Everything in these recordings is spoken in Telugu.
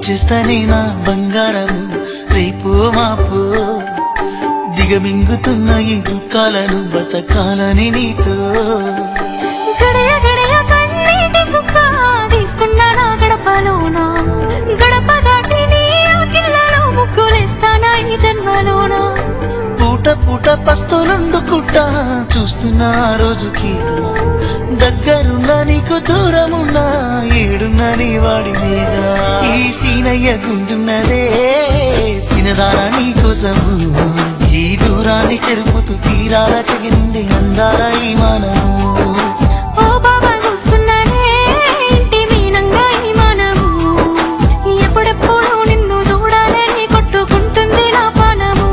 ఇచ్చేస్తానే నా బంగారం రేపు మాపు దిగమింగుతున్న ఈ దుఃఖాలను బతకాలని నీతో గడయ గడయ కన్నీటి సుఖ తీస్తున్నా నా గడపలోన గడప దాటి నీ ఆకిళ్ళలో ముగ్గులేస్తానా ఈ జన్మలోన పూట పూట పస్తులుండుకుంటా చూస్తున్నా ఆ రోజుకి దగ్గరున్న నీకు దూరమున్నా ఏడున్న నీ వాడినేగా ఈ సీనయ్య గుండున్నదే సినదారా నీ కోసము ఈ దూరాన్ని చెరుపుతూ తీరాల తెగింది అందాల ఈ మానము ఓ బాబా చూస్తున్నానే ఇంటి మీనంగా ఈ మనము ఎప్పుడెప్పుడు నిన్ను చూడాలని కొట్టుకుంటుంది నా పానము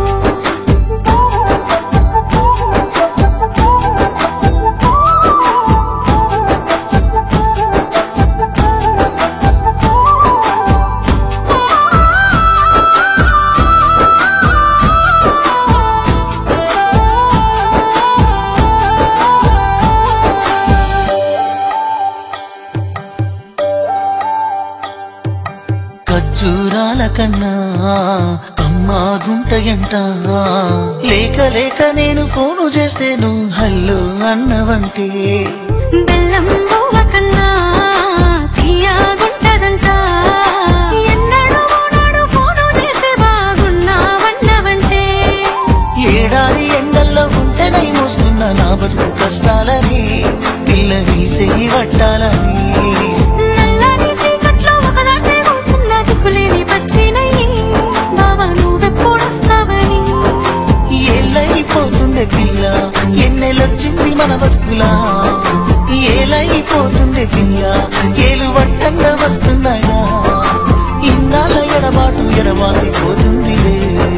ఖర్జూరాల కన్నా అమ్మా గుంటయంట లేక లేక నేను ఫోను చేస్తేను హల్లో అన్నవంటే బెల్లం బువ్వ కన్నా తీయగుంటదంట ఎన్నడూ నాడు ఫోను చేసి బాగున్నావన్నవంటే ఏడాది ఎండల్లో ఉంటేనై మోస్తున్న నా బతుకు కష్టాలని పిల్ల వీసేయి పట్టాలని నల్లని చీకట్లో ఒకదాన్నే కూసున్న దిక్కులేని పచ్చినయ్యి బావా నువ్వెప్పుడొస్తావని ఏళ్ళైపోతుండే పిల్ల ఎన్నెలొచ్చింది మన బతుకులా ఏలైపోతుండే పిల్ల ఏలు వట్టంగా వస్తున్నాయా ఇన్నాళ్ళ ఎడబాటు ఎడవాసిపోతుందిలే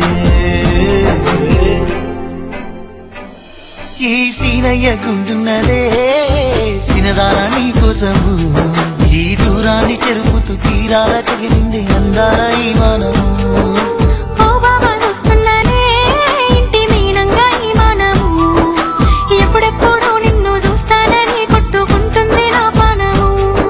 ఈ సీనయ్య గుండున్నదే సినదారా నీ కోసము ఈ దూరాన్ని చెరుపుతూ తీరాల తగిలింది అందాల ఈ మానము ఓ బాబా చూస్తున్నానే ఇంటి మీనంగా ఈ మనము ఎప్పుడెప్పుడు నిన్ను చూస్తానని కొట్టుకుంటుంది నా పానము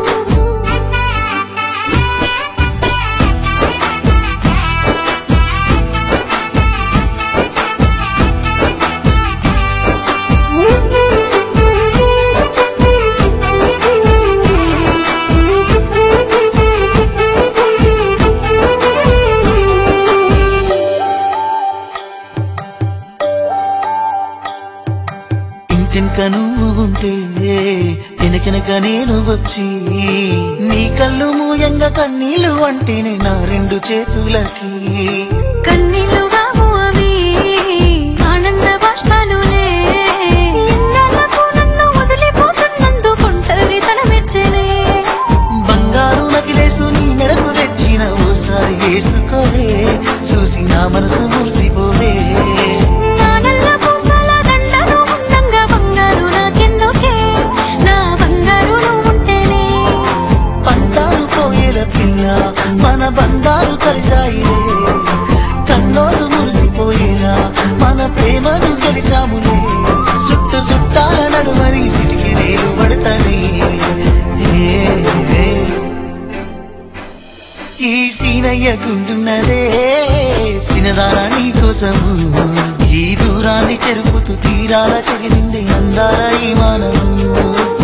ఇంటినక నువ్వు ఉంటే వెనకెనక నేను వచ్చి నీ కళ్ళు మూయంగా కన్నీళ్ళు అంటేనే నా రెండు చేతులకి కన్నీళ్లుగావు అవి ఆనంద బాష్పాలులే ఎన్నాళ్ళకు నన్ను వదిలిపోతున్నందుకు ఒంటరితనమెచ్చనే బంగారు నగిలేసు నీ మెడకు తెచ్చిన ఓసారి వేసుకోవే చూసి నా మనసు మురిసిపోవే నా నల్ల పూసల దండలు ఉండంగా బంగారు నాకెందుకే నా బంగారు నువ్వుంటేనే పంటాలు పోయేల పిల్ల మన బంధాలు కలిసాయిలే కన్నోళ్ళు మురిసిపోయేలా మన ప్రేమను గెలిచాములే చుట్టు చుట్టాల నడుమని సిటికి నేను పడతానే ఏ, ఏ. ఈ సీనయ్య గుండున్నదే సినదారా నీ కోసము ఈ దూరాన్ని చెరుపుతూ తీరాల తగిలింది అందాల ఈ మానము